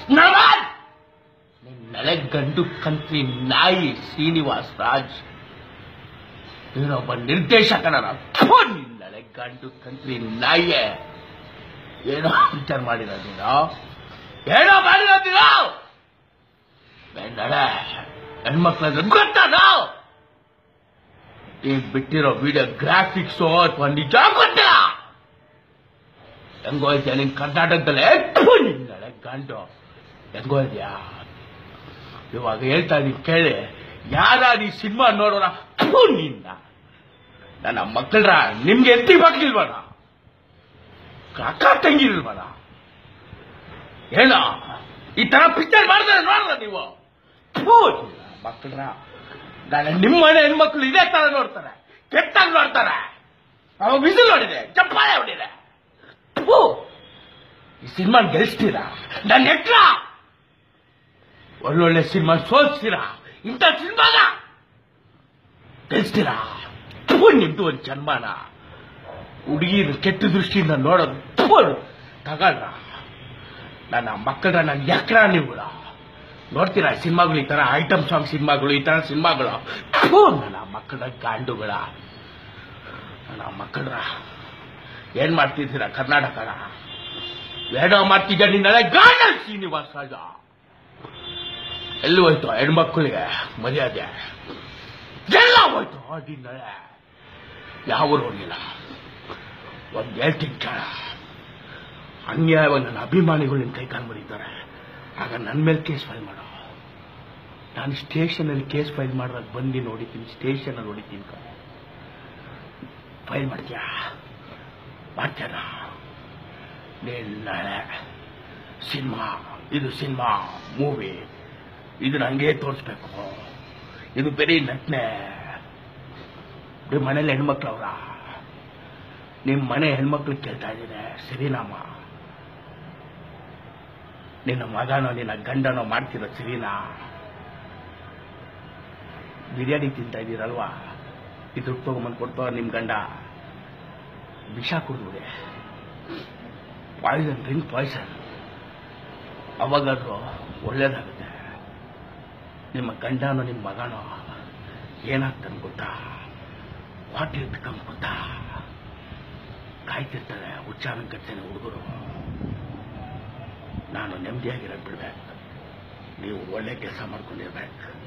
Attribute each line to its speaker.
Speaker 1: ನವಾಜ್ ನಿನ್ನಲೆ ಗಂಡು ಕಂತ್ರಿ ನಾಯಿ ಶ್ರೀನಿವಾಸ್ ರಾಜ್ ನೀನೊಬ್ಬ ನಿರ್ದೇಶಕನ ನಿನ್ನಲೆ ಗಂಡು ಕಂತ್ರಿ ನಾಯಿಯೇ ಏನೋ ವಿಚಾರ ಮಾಡಿರೋದು ನೀನು ಏನೋ ಮಾಡಿರೋದು ನೀನು ನಡೆ ಹೆಣ್ಮಕ್ಳಂದ್ರೆ ಗೊತ್ತದ ಈಗ ಬಿಟ್ಟಿರೋ ವಿಡಿಯೋ ಗ್ರಾಫಿಕ್ಸು ಅಥವಾ ನಿಜ ಗೊತ್ತಿಲ್ಲ ಹೆಂಗೋಯ್ತೀಯ ನಿನ್ ಕರ್ನಾಟಕದಲ್ಲೇ ನಿನ್ನಳೆ ಗಂಡು ಹೆಂಗೋಯ್ತೀಯ ಇವಾಗ ಹೇಳ್ತಾ ಇದೀನಿ ಕೇಳಿ ಯಾರ ಈ ಸಿನಿಮಾ ನೋಡೋಣ ಥು ನಿನ್ನ ನನ್ನ ಮಕ್ಕಳ್ರ ನಿಮ್ಗೆ ಎತ್ತಿ ಮಕ್ಳಿಲ್ವಣ ಅಕ್ಕ ತಂಗಿಲ್ವಣ ಏನ ಈ ತರ ಪಿಕ್ಚರ್ ಮಾಡ್ತಾರೆ ನೋಡ್ರ ನೀವು ಥು, ನಿನ್ನ ಮಕ್ಕಳ್ರ ನಾನು ನಿಮ್ಮ ಮನೆ ಹೆಣ್ಮಕ್ಳು ಇದೇ ತರ ನೋಡ್ತಾರೆ ಕೆಟ್ಟಾಗಿ ನೋಡ್ತಾರೆ ಅವ ಬಿಸಿಲು ನೋಡಿದೆ ಚಪ್ಪಾಳೆ ಹೊಡಿದೆ ಥು, ಈ ಸಿನಿಮಾ ಗೆಲ್ಸ್ತೀರಾ ನನ್ನ ಎಟ್ರ ಒಳ್ಳೊಳ್ಳೆ ಸಿನಿಮಾ ಸೋಲ್ಸ್ತೀರಾ ಇಂಥ ಸಿನಿಮಾನ ಗೆಲ್ಸ್ತೀರಾ ಥು, ನಿಮ್ದು ಒಂದು ಜನ್ಮಾನ ಹುಡುಗಿರು ಕೆಟ್ಟ ದೃಷ್ಟಿಯಿಂದ ನೋಡೋದು ಥು, ತಗಳ್ರ ನನ್ನ ಮಕ್ಕಳ ನನ್ನ ಎಕ್ರ ನೀವುಗಳ ನೋಡ್ತೀರಾ ಸಿನಿಮಾಗಳು ಈ ತರ ಐಟಮ್ ಸಾಂಗ್ ಸಿನಿಮಾಗಳು ಈ ತರ ಸಿನಿಮಾಗಳು ಥು, ನನ್ನ ಮಕ್ಕಳ ಗಾಂಡುಗಳ ನನ್ನ ಮಕ್ಕಳ ಏನ್ ಮಾಡ್ತಿದ್ದೀರಾ ಕರ್ನಾಟಕನ ಏನೋ ಮಾಡ್ತಿದ್ದ ನಿನ್ನೆಲ್ಲ ಗಾಂಡ ಶ್ರೀನಿವಾಸ ರಾಜ ಎಲ್ಲಿ ಹೋಯ್ತು ಹೆಣ್ಮಕ್ಳಿಗೆ ಮರ್ಯಾದೆ ಎಲ್ಲ ಹೋಯ್ತು ನಿನ್ನೆಲೆ ಯಾವ ಹೋಗಿಲ್ಲ ಒಂದ್ ಹೇಳ್ತೀನಿ ಕೇಳ ಅನ್ಯಾಯವಾಗಿ ನನ್ನ ಅಭಿಮಾನಿಗಳು ನಿನ್ ಕೈ ಕಾಲು ಮುರಿತಾರೆ ಆಗ ನನ್ನ ಮೇಲೆ ಕೇಸ್ ಫೈಲ್ ಮಾಡೋ ನಾನು ಸ್ಟೇಷನಲ್ಲಿ ಕೇಸ್ ಫೈಲ್ ಮಾಡಿದಾಗ ಬಂದು ನೋಡಿದ್ದೀನಿ ಸ್ಟೇಷನಲ್ಲಿ ಹೊಡಿತೀನಿ ಕಣೆ. ಫೈಲ್ ಮಾಡ್ತೀಯಾ ಮಾಡ್ತೀರ ನೀನ್ ನಾಳೆ ಸಿನಿಮಾ ಇದು ಸಿನಿಮಾ ಮೂವಿ ಇದು ನಂಗೆ ತೋರಿಸ್ಬೇಕು ಇದು ಬರೀ ನಟನೆ ನಿಮ್ಮ ಮನೇಲಿ ಹೆಣ್ಮಕ್ಳು ಅವ್ರ ನಿಮ್ಮ ಮನೆ ಹೆಣ್ಮಕ್ಳು ಕೇಳ್ತಾ ಇದ್ದೀನಿ ಸರಿನಾಮ ನಿನ್ನ ಮಗನೋ ನಿನ್ನ ಗಂಡನೋ ಮಾಡ್ತಿರೋ ಸರಿನಾ ಬಿರಿಯಾನಿ ತಿಂತಾ ಇದ್ದೀರಲ್ವಾ ಇದು ದುಡ್ಡು ತಗೊಂಬಂದು ಕೊಡ್ತೋ ನಿಮ್ಮ ಗಂಡ ವಿಷ ಕುಡಿದ್ರೆ ಪಾಯ್ಸನ್ ಡ್ರಿಂಕ್ ಪಾಯ್ಸನ್ ಅವಾಗಾದ್ರೂ ಒಳ್ಳೇದಾಗುತ್ತೆ ನಿಮ್ಮ ಗಂಡನೋ ನಿಮ್ಮ ಮಗನೋ ಏನಾಗ್ತಾನೆ ಗೊತ್ತಾ ವಾಟ್ ಇಲ್ ಬಿಕಮ್ ಗೊತ್ತಾ ಕಾಯ್ತಿರ್ತಾರೆ ಉಚ್ಚಾರಣ ಕಟ್ತೇನೆ ಹುಡುಗರು ನಾನು ನೆಮ್ಮದಿಯಾಗಿರೋದು ಬಿಡ್ಬೇಕು ನೀವು ಒಳ್ಳೆ ಕೆಲಸ ಮಾಡ್ಕೊಂಡಿರ್ಬೇಕು